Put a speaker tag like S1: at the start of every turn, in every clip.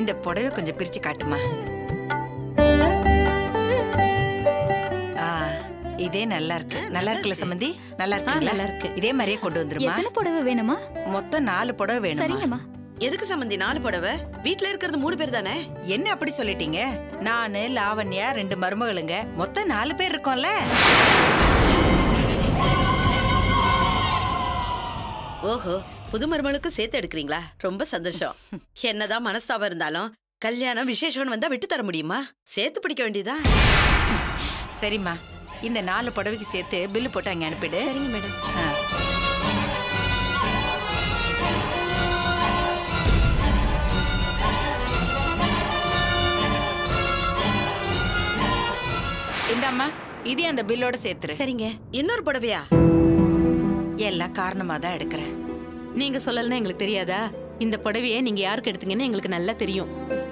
S1: இந்த புடவை கொஞ்சம் பிரிச்சு காட்டுமா ஆ, இதே நல்லா இருக்கு நல்லா இருக்குல்ல சம்பந்தி நல்லா இருக்குங்களா
S2: நல்லா இருக்கு.
S1: இதே மாதிரியே கொண்டு வந்துருமா
S2: எத்தனை புடவை வேணுமா
S1: மொத்தம் நாலு புடவை வேணும்
S2: சரிங்கம்மா
S3: எதுக்கு சம்பந்தி நாலு புடவை வீட்ல இருக்கிறது மூணு பேர் தானே
S1: என்ன அப்படி சொல்லிட்டீங்க நானு லாவண்யா ரெண்டு மருமகளுங்க மொத்தம் நாலு பேர் இருக்கோம்ல
S3: ஓஹோ புது மருமகளுக்கு சேர்த்து எடுக்கிறீங்களா ரொம்ப சந்தோஷம் என்னதான் மனஸ்தாபம் இருந்தாலும் கல்யாணம் விசேஷம் வந்தா விட்டு தர முடியுமா சேர்த்து பிடிக்க வேண்டியதா
S1: சரிம்மா இந்த நாலு புடவைக்கு சேர்த்து பில்லு போட்டு அங்க அனுப்பிடு
S2: சரிங்க மேடம்
S1: ஆ. இந்தாம்மா இதே அந்த பில்லோட சேர்த்துரு
S2: சரிங்க
S3: இன்னொரு புடவையா
S1: எல்லாம் காரணமா தான் எடுக்கிறேன்
S4: நீங்க சொல்லலன்னா எங்களுக்கு தெரியாதா இந்த புடவையை நீங்க யாருக்கு எடுத்தீங்கன்னு எங்களுக்கு நல்லா தெரியும்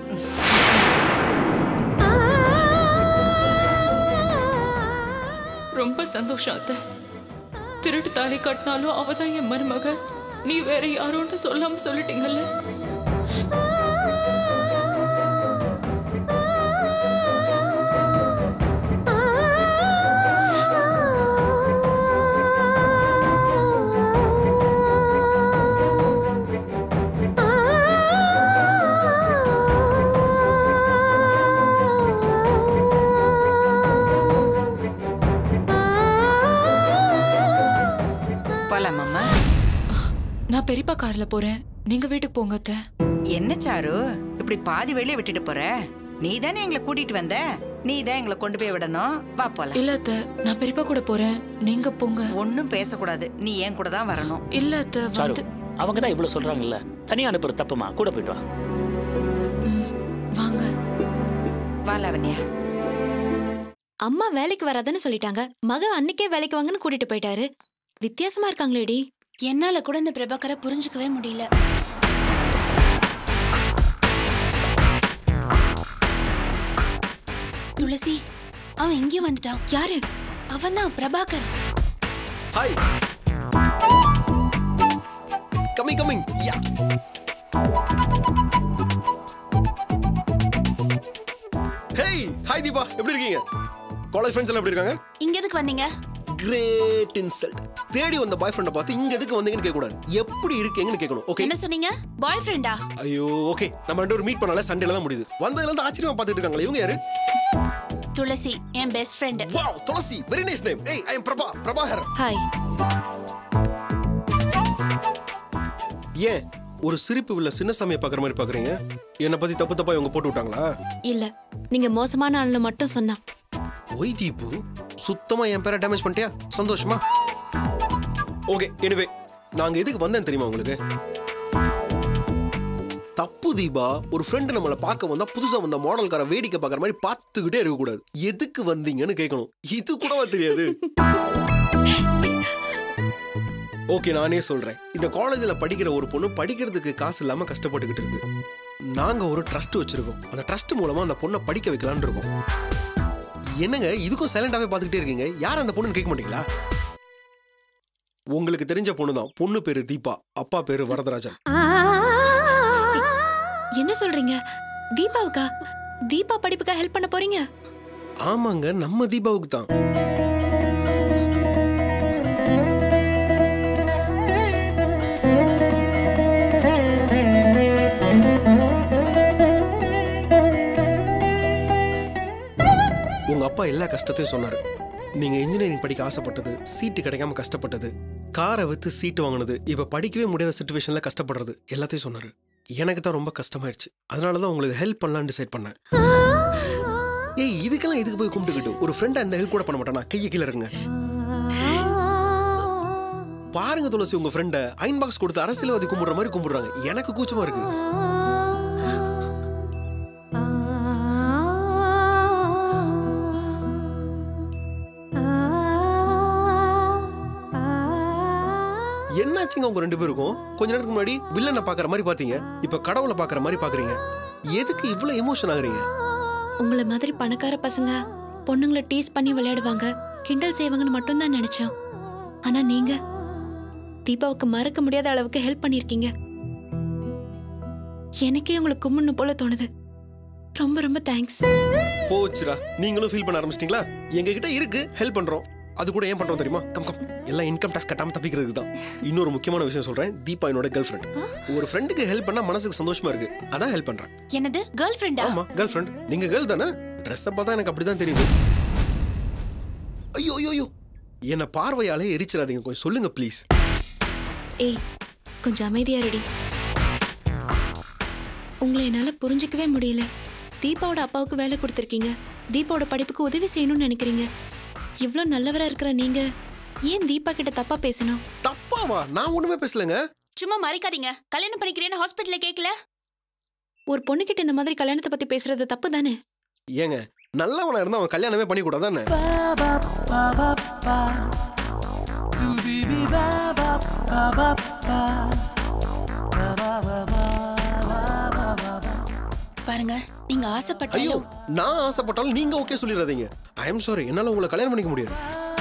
S5: ரொம்ப சந்தோஷம் அத்தை திருட்டு தாலி கட்டினாலும் அவ தான் என் மருமக நீ வேற யாரோன்னு சொல்லாம சொல்லிட்டீங்கல்ல
S1: போலாமாம்மா
S5: நான் பெரியப்பா கார்ல போறேன் நீங்க வீட்டுக்கு போங்க அத்தை
S1: என்ன சாரு இப்படி பாதி வெளியே விட்டுட்டு போற நீ தானே எங்களை கூட்டிட்டு வந்த நீ தான் எங்களை கொண்டு போய் விடணும் வா போலாம்
S5: இல்ல அத்தை நான் பெரியப்பா கூட போறேன் நீங்க போங்க
S1: ஒன்னும் பேசக்கூடாது நீ என் கூட தான் வரணும்
S5: இல்ல அத்தை
S6: சாரு
S5: வந்து
S6: அவங்க தான் இவ்வளவு சொல்றாங்கல்ல தனியா அனுப்புற தப்புமா கூட போயிட்டு வா
S5: வாங்க
S1: வா லாவண்யா
S2: அம்மா வேலைக்கு வராதுன்னு சொல்லிட்டாங்க மக அன்னைக்கே வேலைக்கு வாங்கன்னு கூட்டிட்டு போயிட்டாரு வித்தியாசமா இருக்காங்களேடி
S7: என்னால கூட இந்த பிரபாகரை புரிஞ்சுக்கவே முடியல துளசி அவன் எங்கேயும் வந்துட்டான்
S2: யாரு
S7: அவன் தான் Prabhakar
S8: hi coming coming ya hey hi Deepa எப்படி இருக்கீங்க காலேஜ் ஃப்ரெண்ட்ஸ் எல்லாம் எப்படி இருக்காங்க
S7: இங்க எதுக்கு வந்தீங்க
S8: கிரேட் இன்சல்ட் தேடி வந்த பாய் ஃப்ரெண்டை பார்த்து இங்க எதுக்கு வந்தீங்கன்னு கேட்க கூடாது எப்படி இருக்கீங்கன்னு கேட்கணும் ஓகே
S7: என்ன சொன்னீங்க பாய் ஃப்ரெண்டா
S8: ஐயோ ஓகே நம்ம ரெண்டு பேரும் மீட் பண்ணால சண்டேல தான் முடியுது வந்ததுல இருந்து ஆச்சரியமா பார்த்துட்டு இருக்காங்களே இவங்க யாரு
S7: துளசி என் best friend
S8: wow Thulasi very nice name hey I am Prabha Prabhakar
S2: hi
S8: ஏன் ஒரு சிரிப்பு உள்ள சின்ன சாமியை பார்க்குற மாதிரி பார்க்குறீங்க என்னை பத்தி தப்பு தப்பா இவங்க போட்டு விட்டாங்களா
S2: இல்ல நீங்க மோசமான ஆளுன்னு மட்டும் சொன்னா
S8: ஒய் தீபு சுத்தமா என் பேரை டேமேஜ் பண்ணிட்டியா சந்தோஷமா ஓகே எனிவே நாங்க எதுக்கு வந்தேன் தெரியுமா உங்களுக்கு தப்பு தீபா ஒரு ஃப்ரெண்டு நம்மளை பார்க்க வந்தா புதுசா வந்த மாடல்கார வேடிக்கை பார்க்குற மாதிரி பார்த்துக்கிட்டே இருக்க கூடாது எதுக்கு வந்தீங்கன்னு கேட்கணும் இது கூடவா தெரியாது ஓகே நானே சொல்றேன் இந்த காலேஜ்ல படிக்கிற ஒரு பொண்ணு படிக்கிறதுக்கு காசு இல்லாம கஷ்டப்பட்டுக்கிட்டு இருக்கு நாங்க ஒரு ட்ரஸ்ட் வச்சிருக்கோம் அந்த ட்ரஸ்ட் மூலமா அந்த பொண்ணை படிக்க வைக்கலாம்னு இருக்கோம் என்னங்க இதுக்கும் சைலண்டாவே பார்த்துக்கிட்டே இருக்கீங்க யார் அந்த பொண்ணுன்னு கேட்க மாட்டீங்களா உங்களுக்கு தெரிஞ்ச பொண்ணு தான் பொண்ணு பேரு தீபா அப்பா பேரு வரதராஜன்
S2: என்ன சொல்றீங்க தீபாவுக்கா தீபா படிப்புக்கா ஹெல்ப் பண்ண போறீங்க
S8: ஆமாங்க நம்ம தீபாவுக்கு தான் உங்க அப்பா எல்லா கஷ்டத்தையும் சொன்னாரு நீங்க இன்ஜினியரிங் படிக்க ஆசைப்பட்டது சீட்டு கிடைக்காம கஷ்டப்பட்டது காரை வித்து சீட்டு வாங்கினது இப்ப படிக்கவே முடியாத சுச்சுவேஷன்ல கஷ்டப்படுறது எல்லாத்தையும் சொன்னாரு எனக்கு தான் ரொம்ப கஷ்டமாயிடுச்சு அதனால தான் உங்களுக்கு ஹெல்ப் பண்ணலாம்னு டிசைட் பண்ணேன் ஏய் இதுக்கெல்லாம் இதுக்கு போய் கும்பிட்டுக்கிட்டு ஒரு ஃப்ரெண்டா இந்த ஹெல்ப் கூட பண்ண மாட்டானா கையை கீழே இருங்க பாருங்க துளசி உங்க ஃப்ரெண்ட அயன் பாக்ஸ் கொடுத்து அரசியல்வாதி கும்பிடுற மாதிரி கும்பிடுறாங்க எனக்கு கூச்சமா இருக்கு என்னாச்சுங்க உங்க ரெண்டு பேருக்கும் கொஞ்ச நேரத்துக்கு முன்னாடி வில்லனை பாக்குற மாதிரி பாத்தீங்க இப்ப கடவுளை பாக்குற மாதிரி பாக்குறீங்க எதுக்கு இவ்வளவு எமோஷன் ஆகுறீங்க
S2: உங்களை மாதிரி பணக்கார பசங்க பொண்ணுங்களை டீஸ் பண்ணி விளையாடுவாங்க கிண்டல் செய்வாங்கன்னு மட்டும்தான் நினைச்சோம் ஆனா நீங்க தீபாவுக்கு மறக்க முடியாத அளவுக்கு ஹெல்ப் பண்ணிருக்கீங்க எனக்கே உங்களை கும்பிடணும் போல தோணுது ரொம்ப ரொம்ப தேங்க்ஸ்
S8: போச்சுடா நீங்களும் ஃபீல் பண்ண ஆரம்பிச்சிட்டீங்களா எங்ககிட்ட இருக்கு ஹெல்ப் பண்றோம் அது கூட ஏன் பண்றோம் தெரியுமா கம் கம் எல்லாம் இன்கம் டாக்ஸ் கட்டாம தப்பிக்கிறதுக்கு தான் இன்னொரு முக்கியமான விஷயம் சொல்றேன் தீபா என்னோட கேர்ள் ஃப்ரெண்ட் ஒரு ஃப்ரெண்டுக்கு ஹெல்ப் பண்ணா மனசுக்கு சந்தோஷமா இருக்கு அதான் ஹெல்ப் பண்றேன்
S7: என்னது கேர்ள் ஃப்ரெண்டா
S8: ஆமா கேர்ள் ஃப்ரெண்ட் நீங்க கேர்ள் தானே ட்ரெஸ்ஸை பார்த்தா எனக்கு அப்படிதான் தெரியுது ஐயோ ஐயோ ஐயோ என்ன பார்வையாலே எரிச்சிடாதீங்க கொஞ்சம் சொல்லுங்க ப்ளீஸ்
S2: ஏய் கொஞ்சம் அமைதியா ரெடி உங்களை என்னால புரிஞ்சுக்கவே முடியல தீபாவோட அப்பாவுக்கு வேலை கொடுத்துருக்கீங்க தீபாவோட படிப்புக்கு உதவி செய்யணும்னு நினைக்கிறீங்க இவ்ளோ நல்லவரா இருக்கிற நீங்க ஏன் தீபா கிட்ட தப்பா பேசணும்
S8: தப்பாவா நான் ஒண்ணுமே பேசலங்க
S7: சும்மா மறைக்காதீங்க கல்யாணம் பண்ணிக்கிறேன்னு ஹாஸ்பிட்டல்ல கேக்கல
S2: ஒரு பொண்ணுகிட்ட இந்த மாதிரி கல்யாணத்தை பத்தி பேசுறது தப்பு தானே
S8: ஏங்க நல்லவனா இருந்தா அவன் கல்யாணமே பண்ணி கூடாதானே
S7: பாருங்க நீங்க
S8: ஐயோ
S7: ஆசைப்பட்டாலும்
S8: நான் ஆசைப்பட்டாலும் நீங்க ஓகே சொல்லிடாதீங்க ஐ எம் சாரி என்னால உங்களை கல்யாணம் பண்ணிக்க முடியாது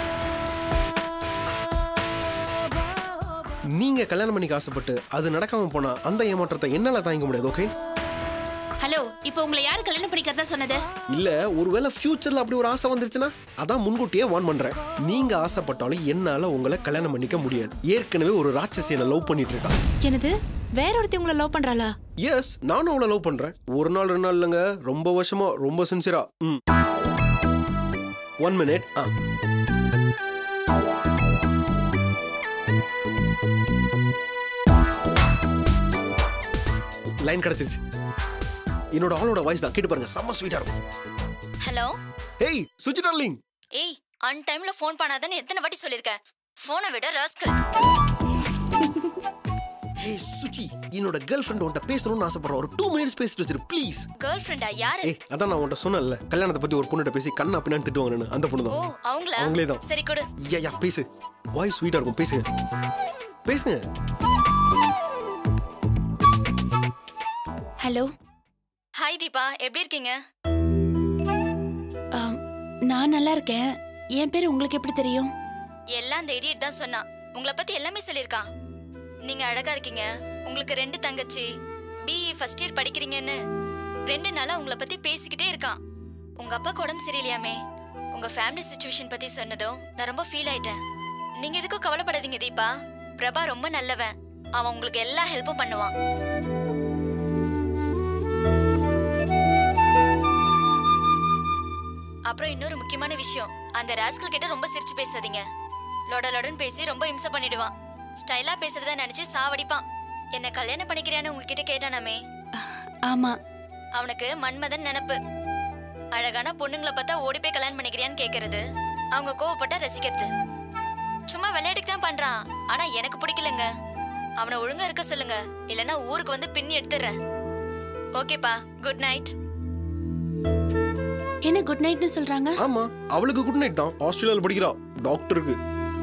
S8: நீங்க கல்யாணம் பண்ணிக்க ஆசைப்பட்டு அது நடக்காம போனா அந்த ஏமாற்றத்தை என்னால தாங்கிக்க முடியாது ஓகே
S7: ஹலோ இப்போ உங்களை யாரு கல்யாணம் பண்ணிக்கிறதா சொன்னது
S8: இல்ல ஒருவேளை ஃபியூச்சர்ல அப்படி ஒரு ஆசை வந்துருச்சுன்னா அதான் முன்கூட்டியே வான் பண்றேன் நீங்க ஆசைப்பட்டாலும் என்னால உங்களை கல்யாணம் பண்ணிக்க முடியாது ஏற்கனவே ஒரு ராட்சசியனை லவ் பண்ணிட்டு இருக்கா
S2: என்னது வேற ஒருத்தி உங்களை லவ் பண்றாளா
S8: எஸ் நானும் அவளை லவ் பண்றேன் ஒரு நாள் ரெண்டு நாள் இல்லைங்க ரொம்ப வருஷமா ரொம்ப சின்சியரா ம் ஒன் மினிட் ஆ லைன் கிடைச்சிருச்சு என்னோட ஆளோட வாய்ஸ் தான் கேட்டு பாருங்க செம்ம ஸ்வீட்டா இருக்கும்
S9: hello
S8: hey Suji darling
S9: hey அன் டைம்ல ஃபோன் பண்ணாதன்னு எத்தனை வாட்டி சொல்லிருக்கேன் ஃபோனை விட ராஸ்கல்
S8: ஹேய் சுஜி என்னோட கேர்ள் ஃப்ரெண்ட் உன்ட்ட பேசணும்னு ஆசைப்படுறேன் ஒரு டூ மினிட்ஸ் பேசிட்டு வச்சிரு ப்ளீஸ்
S9: கேர்ள் ஃப்ரெண்டா யாரு
S8: ஏய் அதான் நான் உன்ட்ட சொன்னேன்ல கல்யாணத்தை பத்தி ஒரு பொண்ணுகிட்ட பேசி கண்ணா பின்னான்னு திட்டுவாங்கன்னு அந்த பொண்ணு
S9: ஓ
S8: தான்
S9: அவங்களா
S8: அவங்களே தான்.
S9: சரி கொடு
S8: யா யா பேசு வாய்ஸ் ஸ்வீட்டா இருக்கும் பேசுங்க பேசுங்க
S7: ஹலோ
S9: ஹாய் தீபா எப்படி இருக்கீங்க
S7: ஆம், நான் நல்லா இருக்கேன் என் பேர் உங்களுக்கு எப்படி தெரியும்
S9: எல்லாம் அந்த இடியட் தான் சொன்னான் உங்களை பத்தி எல்லாமே சொல்லியிருக்கான் நீங்க அழகா இருக்கீங்க உங்களுக்கு ரெண்டு தங்கச்சி பிஇ ஃபர்ஸ்ட் இயர் படிக்கிறீங்கன்னு ரெண்டு நாளா உங்களை பத்தி பேசிக்கிட்டே இருக்கான் உங்க அப்பாக்கு உடம்பு சரியில்லையாமே உங்க ஃபேமிலி சுச்சுவேஷன் பத்தி சொன்னதும் நான் ரொம்ப ஃபீல் ஆயிட்டேன் நீங்க எதுக்கும் கவலைப்படாதீங்க தீபா பிரபா ரொம்ப நல்லவன் அவன் உங்களுக்கு எல்லா ஹெல்ப்பும் பண்ணுவான் அப்புறம் இன்னொரு முக்கியமான விஷயம் அந்த ராஸ்கல் கிட்ட ரொம்ப சிரிச்சு பேசாதீங்க லொட லொடன்னு பேசி ரொம்ப இம்சை பண்ணிடுவான் ஸ்டைலா பேசுறத நினைச்சு சாவடிப்பான் என்ன கல்யாணம் பண்ணிக்கிறியான்னு உங்ககிட்ட கேட்டானாமே
S7: ஆமா
S9: அவனுக்கு மன்மதன் நினப்பு அழகான பொண்ணுங்களை பார்த்தா ஓடி போய் கல்யாணம் பண்ணிக்கிறியான்னு கேக்குறது அவங்க கோவப்பட்டா ரசிக்கிறது சும்மா விளையாட்டுக்கு தான் பண்றான் ஆனா எனக்கு பிடிக்கலங்க அவனை ஒழுங்கா இருக்க சொல்லுங்க இல்லைன்னா ஊருக்கு வந்து பின்னி எடுத்துடுறேன் ஓகேப்பா குட் நைட்
S7: என்ன குட் நைட்னு சொல்றாங்க
S8: ஆமா அவளுக்கு குட் நைட் தான் ஆஸ்திரேலியால படிக்கிறா டாக்டருக்கு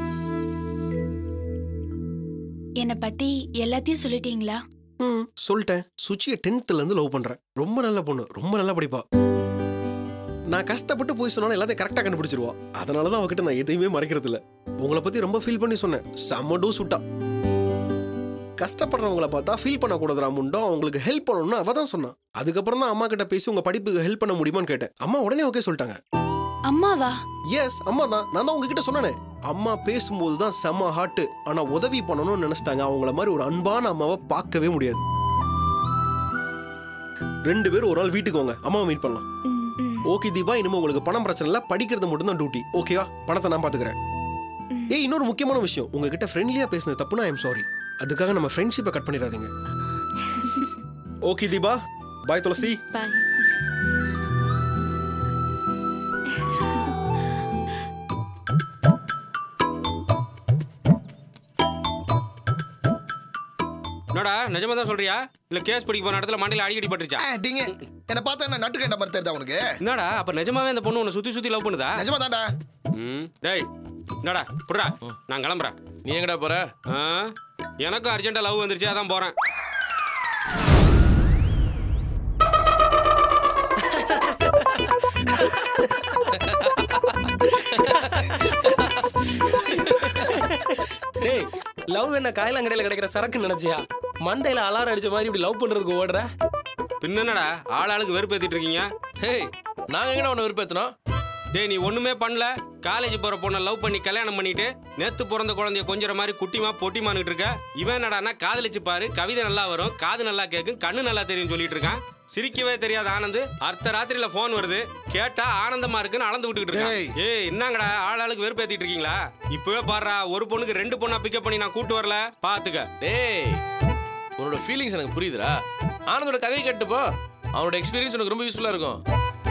S7: என்னை பத்தி எல்லாத்தையும் சொல்லிட்டீங்களா
S8: ம் சொல்லிட்டேன் சுச்சியை டென்த்ல இருந்து லவ் பண்றேன் ரொம்ப நல்ல பொண்ணு ரொம்ப நல்லா படிப்பா நான் கஷ்டப்பட்டு போய் சொன்னாலும் எல்லாத்தையும் கரெக்டாக கண்டுபிடிச்சிருவா அதனால தான் அவகிட்ட நான் எதையுமே மறைக்கிறது இல்ல உங்களை பத்தி ரொம்ப ஃபீல் பண்ணி சொன்னேன் செம்ம டூ சுட்டா கஷ்டப்படுறவங்கள பார்த்தா ஃபீல் பண்ணக்கூடாது முண்டோ அவங்களுக்கு ஹெல்ப் பண்ணணும்னு அவ தான் சொன்னான் அதுக்கப்புறம் தான் அம்மா கிட்ட பேசி உங்க படிப்புக்கு ஹெல்ப் பண்ண முடியுமான்னு கேட்டேன் அம்மா உடனே ஓகே சொல்லிட்டாங்க
S7: அம்மாவா
S8: எஸ் அம்மா தான் நான் தான் உங்ககிட்ட சொன்னேனே அம்மா பேசும்போது தான் செம்ம ஹார்ட் ஆனா உதவி பண்ணணும்னு நினைச்சிட்டாங்க அவங்கள மாதிரி ஒரு அன்பான அம்மாவை பார்க்கவே முடியாது ரெண்டு பேரும் ஒரு நாள் வீட்டுக்கு வாங்க அம்மாவை மீட் பண்ணலாம் ஓகே தீபா இனிமே உங்களுக்கு பணம் பிரச்சனை இல்ல படிக்கிறது மட்டும் தான் டியூட்டி ஓகேவா பணத்தை நான் பாத்துக்கிறேன் ஏய் இன்னொரு முக்கியமான விஷயம் உங்ககிட்ட ஃப்ரெண்ட்லியா பேசினது தப்புனா ஐ எம் சாரி அதுக்காக நம்ம ஃப்ரெண்ட்ஷிப்பை கட் பண்ணிடாதீங்க okay Deepa bye Thulasi
S2: bye
S10: என்னடா நிஜமா தான் சொல்றியா இல்ல கேஸ் பிடிக்க போன இடத்துல மண்டையில அடிக்கடி பட்டுருச்சா
S11: டிங்க என்ன பார்த்தா என்ன நட்டு கண்ட மாதிரி தெரியுதா உனக்கு
S10: என்னடா அப்ப நிஜமாவே அந்த பொண்ணு உன்னை சுத்தி சுத்தி லவ் பண்ணுதா
S11: நிஜமா தான்டா
S10: ம் டேய் என்னடா புடுறா நான் கிளம்புறேன்
S12: நீ எங்கடா போற
S10: ஆ எனக்கும் அர்ஜென்ட்டா லவ் வந்துருச்சு அதான் போறேன்
S13: டேய் லவ் என்ன காயலாங்கடையில கிடைக்கிற சரக்கு நினைச்சியா
S12: மண்டையில அலாரம் அடிச்ச மாதிரி இப்படி லவ் பண்றதுக்கு ஓடுற
S10: பின்ன என்னடா ஆள் ஆளுக்கு வெறுப்பேத்திட்டு இருக்கீங்க
S13: ஹேய் நாங்க எங்கடா உன்னை விருப்பேத்தனோம்
S10: டேய் நீ ஒண்ணுமே பண்ணல காலேஜ் போற பொண்ணை லவ் பண்ணி கல்யாணம் பண்ணிட்டு நேத்து பிறந்த குழந்தைய கொஞ்சற மாதிரி குட்டிமா பொட்டிமான்னுட்டு இருக்க இவன் என்னடான்னா காதலிச்சு பாரு கவிதை நல்லா வரும் காது நல்லா கேட்கும் கண்ணு நல்லா தெரியும் சொல்லிட்டு இருக்கான் சிரிக்கவே தெரியாத ஆனந்த் அர்த்த ராத்திரியில போன் வருது கேட்டா ஆனந்தமா இருக்குன்னு அளந்து விட்டுக்கிட்டு இருக்கான் ஏய் என்னங்கடா ஆள் ஆளுக்கு வெறுப்பேத்திட்டு இருக்கீங்களா இப்பவே பாடுறா ஒரு பொண்ணுக்கு ரெண்டு பொண்ணா பிக்கப் பண்ணி நான் கூட்டு வரல பாத்துக்க
S13: டேய் உன்னோட ஃபீலிங்ஸ் எனக்கு புரியுதுடா ஆனந்தோட கதையை கேட்டுப்போ அவனோட எக்ஸ்பீரியன்ஸ் உனக்கு ரொம்ப யூஸ்ஃபுல்லா இருக்கும்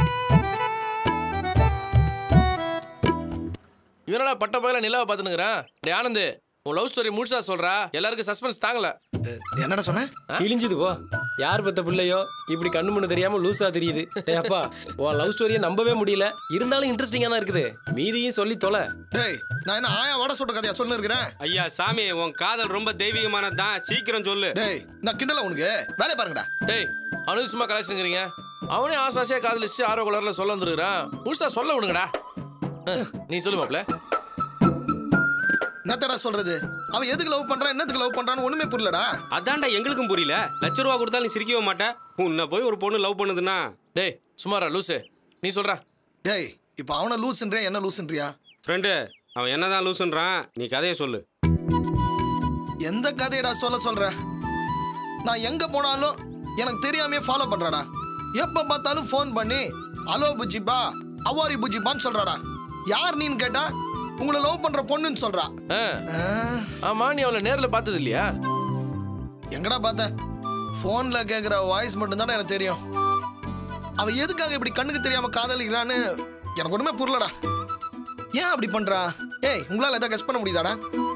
S13: இவனடா பட்ட பயில நிலாவை பார்த்துனுக்குறான் டே ஆனந்த் உன் லவ் ஸ்டோரி முழுசா சொல்றா எல்லாருக்கும் சஸ்பென்ஸ் தாங்கல
S11: என்னடா சொன்ன
S12: கிழிஞ்சுது போ யார் பெத்த பிள்ளையோ இப்படி கண்ணு முன்னு தெரியாம லூசா தெரியுது டேய் அப்பா உன் லவ் ஸ்டோரியை நம்பவே முடியல இருந்தாலும் இன்ட்ரெஸ்டிங்கா தான் இருக்குது மீதியும் சொல்லி தொலை
S11: டேய் நான் என்ன ஆயா வடை சுட்ட கதையா சொல்லு இருக்கிறேன்
S10: ஐயா சாமி உன் காதல் ரொம்ப தெய்வீகமானதுதான் சீக்கிரம் சொல்லு
S11: டேய் நான் கிண்டல உனக்கு வேலையை பாருங்கடா
S13: டேய் அவனுக்கு சும்மா கலாச்சிருக்கிறீங்க அவனே ஆசாசியா காதலிச்சு ஆர்வ கலர்ல சொல்ல வந்துருக்கான் முழுசா சொல்ல விடுங்கடா அஹ், நீ சொல்லு மாப்ள
S11: என்னத்தடா சொல்றது அவ எதுக்கு லவ் பண்றான் என்னத்துக்கு லவ் பண்றான்னு ஒண்ணுமே புரியலடா
S10: அதான்டா எங்களுக்கும் புரியல லட்ச ரூபா கொடுத்தாலும் நீ சிரிக்கவே மாட்டேன் உன்னை போய் ஒரு பொண்ணு லவ் பண்ணுதுன்னா
S13: டேய் சுமாரா லூசு நீ சொல்றா
S11: டேய் இப்போ அவனை லூசுன்றியா என்ன லூசுன்றியா
S10: ஃப்ரெண்டு அவன் என்னதான் லூசுன்றான் நீ கதையை சொல்லு
S11: எந்த கதையடா சொல்ல சொல்ற நான் எங்க போனாலும் எனக்கு தெரியாமே ஃபாலோ பண்றாடா எப்ப பார்த்தாலும் ஃபோன் பண்ணி ஹலோ புஜிபா அவாரி புஜிபான்னு சொல்றாடா யார் நீன்னு கேட்டா உங்களை லவ் பண்ற பொண்ணுன்னு சொல்றா
S13: ஆமா நீ அவளை நேர்ல பார்த்தது இல்லையா
S11: எங்கடா பார்த்த ஃபோன்ல கேக்குற வாய்ஸ் மட்டும் எனக்கு தெரியும் அவ எதுக்காக இப்படி கண்ணுக்கு தெரியாம காதலிக்கிறான்னு எனக்கு ஒண்ணுமே புரியலடா ஏன் அப்படி பண்றா ஏய் உங்களால எதாவது கெஸ் பண்ண முடியுதாடா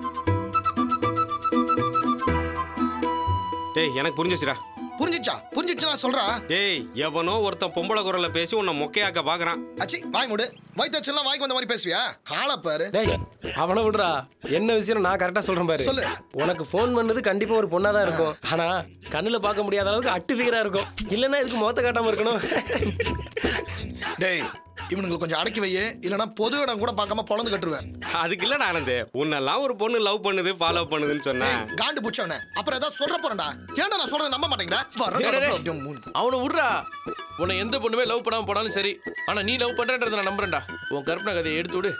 S10: டேய் எனக்கு புரிஞ்சிச்சுடா
S11: புரிஞ்சிச்சா புரிஞ்சிச்சுனா சொல்றா
S10: டேய் எவனோ ஒருத்தன் பொம்பளை குரல்ல பேசி உன்னை மொக்கையாக்க பாக்குறான்
S11: அச்சி வாய் மூடு வயிற்றுச்செல்லாம் வாய்க்கு வந்த மாதிரி பேசுவியா ஆளை பாரு
S12: டேய் அவனை விடுறா என்ன விஷயம் நான் கரெக்டா சொல்றேன் பாரு
S11: சொல்லு.
S12: உனக்கு ஃபோன் பண்ணது கண்டிப்பா ஒரு பொண்ணா தான் இருக்கும் ஆனா கண்ணுல பார்க்க முடியாத அளவுக்கு அட்டு ஃபிகரா இருக்கும் இல்லைன்னா இதுக்கு முகத்த காட்டாம இருக்கணும்
S11: டேய் இவனுங்களுக்கு கொஞ்சம் அடக்கி வையே இல்லைன்னா பொது இடம் கூட பார்க்காம பொழந்து கட்டுருவேன்
S10: அதுக்கு இல்லடா ஆனந்து உன்னெல்லாம் ஒரு பொண்ணு லவ் பண்ணுது ஃபாலோ பண்ணுதுன்னு சொன்னேன்
S11: காண்டு புடிச்சவனே அப்புறம் ஏதாவது சொல்ற போறேன்டா ஏன்டா நான் சொல்றதை நம்ப மாட்டேங்கிறா
S13: டேய், டேய், டேய். அவனை விட்றா உன்னை எந்த பொண்ணுமே லவ் பண்ணாம போனாலும் சரி ஆனா நீ லவ் பண்றேன்றத நான் நம்புறேன்டா உன் கற்பனை கதையை எடுத்து விடு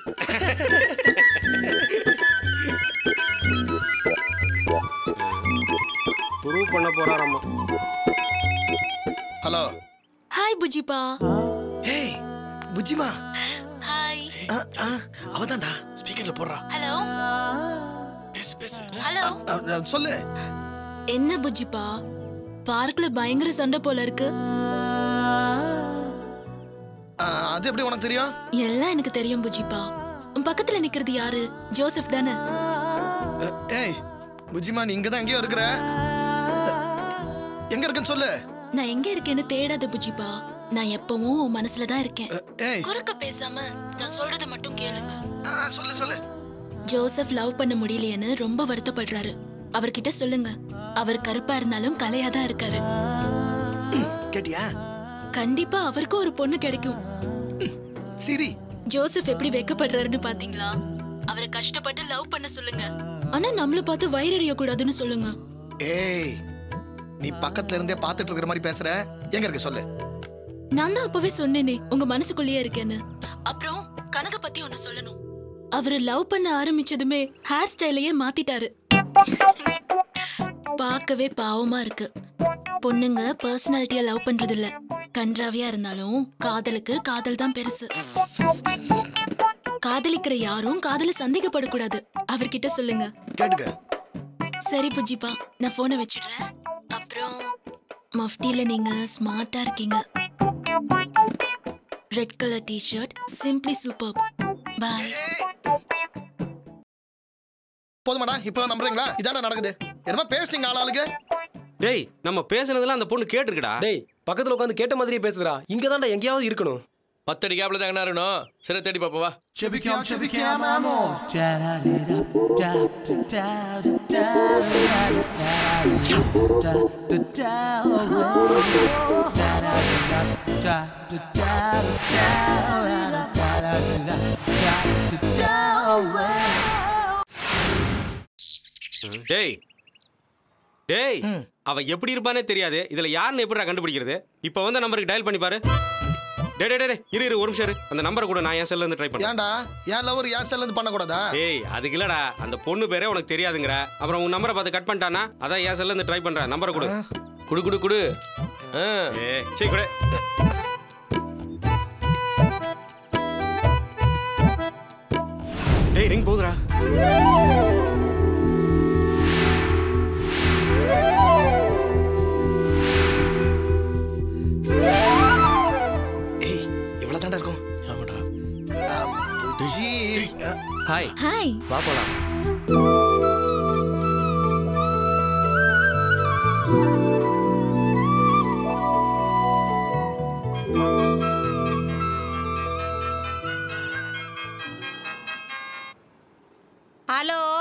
S10: ப்ரூவ் பண்ண போறாராமா
S11: ஹலோ
S7: ஹாய் புஜிபா
S11: ஹேய் புஜிமா
S7: ஹாய்
S11: அவதான்டா
S13: ஸ்பீக்கர்ல போடுறா
S7: ஹலோ
S13: பேசு பேசு
S7: ஹலோ
S11: சொல்லு
S7: என்ன புஜிபா பார்க்ல பயங்கர சண்டை போல இருக்கு
S11: ஆ, அது எப்படி உனக்கு தெரியும்
S7: எல்லாம் எனக்கு தெரியும் புஜிபா உன் பக்கத்துல நிக்கிறது யாரு ஜோசப் தானே
S11: அ, ஏய் புஜிமா நீ இங்க தான் எங்கேயோ இருக்கிற அ, எங்க இருக்குன்னு சொல்லு
S7: நான் எங்க இருக்கேன்னு தேடாத புஜிபா நான் எப்பவும் உன் மனசுல தான் இருக்கேன்
S11: ஏய்
S7: குறுக்க பேசாம நான் சொல்றத மட்டும் கேளுங்க
S11: சொல்லு சொல்லு
S7: ஜோசப் லவ் பண்ண முடியலையேன்னு ரொம்ப வருத்தப்படுறாரு அவர்கிட்ட சொல்லுங்க அவர் கருப்பா இருந்தாலும் கலையா தான் இருக்காரு
S11: கேட்டியா
S7: கண்டிப்பா அவருக்கும் ஒரு பொண்ணு கிடைக்கும்
S11: சரி
S7: ஜோசப் எப்படி வெக்கப்படுறாருன்னு பாத்தீங்களா அவரை கஷ்டப்பட்டு லவ் பண்ண சொல்லுங்க ஆனா நம்மள பார்த்து வயிறறிய கூடாதுன்னு சொல்லுங்க
S11: ஏய் நீ பக்கத்துல இருந்தே பார்த்துட்டு இருக்கிற மாதிரி பேசுற எங்க இருக்கு சொல்லு
S7: நான் தான் அப்பவே சொன்னேனே உங்க மனசுக்குள்ளேயே இருக்கேன்னு அப்புறம் கனக பத்தி ஒண்ணு சொல்லணும் அவரு லவ் பண்ண ஆரம்பிச்சதுமே ஹேர் ஸ்டைலையே மாத்திட்டாரு பார்க்கவே பாவமா இருக்கு பொண்ணுங்க பர்சனாலிட்டியா லவ் பண்றது இல்ல கன்றாவியா இருந்தாலும் காதலுக்கு காதல் தான் பெருசு காதலிக்கிற யாரும் காதல சந்தேகப்படக்கூடாது அவர்கிட்ட சொல்லுங்க
S11: கேட்டுக்க
S7: சரி புஜிப்பா நான் போனை வச்சிடுறேன் அப்புறம் மஃப்டில நீங்க ஸ்மார்ட்டா இருக்கீங்க red colour T-shirt simply super boy
S11: போதுமாடா இப்போ நம்புறீங்களா இதான நடக்குது என்னமா பேசுறீங்க ஆளாளுக்கு
S10: டேய் நம்ம பேசுனதெல்லாம் அந்த பொண்ணு கேட்டிருக்குடா
S12: டேய் பக்கத்துல உட்காந்து கேட்ட மாதிரியே பேசுறா இங்க தான்டா எங்கேயாவது இருக்கணும்
S13: பத்தடி கேப்ல தான் என்ன இருக்கணும் சரி தேடி பாப்போம் வா
S14: Chibicam, chibicam, amor. Da da da da da da da da da da
S10: டேய் டேய் அவ எப்படி இருப்பானே தெரியாது இதுல யாருன்னு எப்படிடா கண்டுபிடிக்கிறது இப்போ வந்து நம்பருக்கு டயல் பண்ணி பாரு டே டே டே டே, இரு இரு ஒரு நிமிஷம் இரு அந்த நம்பரை கூட நான் என் செல்ல இருந்து ட்ரை பண்ணேன்
S11: ஏன்டா என் லவர் என் செல்ல இருந்து பண்ணக்கூடாதா
S10: ஏய் அதுக்கு இல்லடா அந்த பொண்ணு பேரே உனக்கு தெரியாதுங்கிற அப்புறம் உன் நம்பரை பார்த்து கட் பண்ணிட்டானா அதான் என் செல்ல இருந்து ட்ரை பண்றேன் நம்பரை கொடு
S13: குடு குடு குடு
S10: ஏ சீ கொடு டேய் ரிங் போகுதுடா
S11: ஏய் இவ்வளவு தாண்டா இருக்கும்
S13: ஆமாடா
S11: புஜி
S13: ஹாய்
S9: ஹாய்
S13: வா போலாம்
S1: ஹலோ